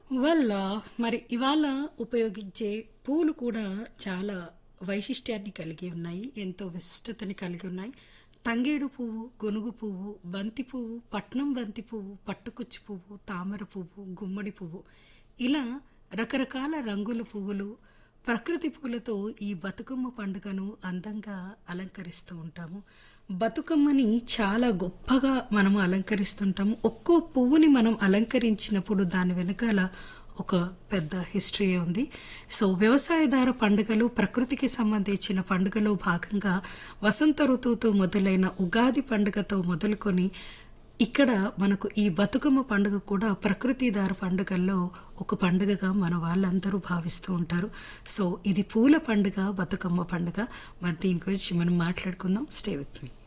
వల్ల మరి ఇవాళ ఉపయోగించే పూలు కూడా చాలా వైశిష్ట్యాన్ని కలిగి ఉన్నాయి ఎంతో విశిష్టతని కలిగి ఉన్నాయి తంగేడు పువ్వు గొనుగు పువ్వు బంతి పువ్వు పట్నం బంతి పువ్వు పట్టుకుచ్చు పువ్వు తామర పువ్వు గుమ్మడి పువ్వు ఇలా రకరకాల రంగుల పువ్వులు ప్రకృతి పూలతో ఈ బతుకమ్మ పండుగను అందంగా అలంకరిస్తూ ఉంటాము బతుకమ్మని చాలా గొప్పగా మనం అలంకరిస్తుంటాము ఒక్కో పువ్వుని మనం అలంకరించినప్పుడు దాని వెనకాల ఒక పెద్ద హిస్టరీ ఉంది సో వ్యవసాయదార పండుగలు ప్రకృతికి సంబంధించిన పండుగలో భాగంగా వసంత ఋతువుతో మొదలైన ఉగాది పండుగతో మొదలుకొని ఇక్కడ మనకు ఈ బతుకమ్మ పండుగ కూడా ప్రకృతిదార పండుగల్లో ఒక పండుగగా మన వాళ్ళందరూ భావిస్తూ ఉంటారు సో ఇది పూల పండుగ బతుకమ్మ పండుగ మరి దీని గురించి మనం మాట్లాడుకుందాం స్టే విత్ మీ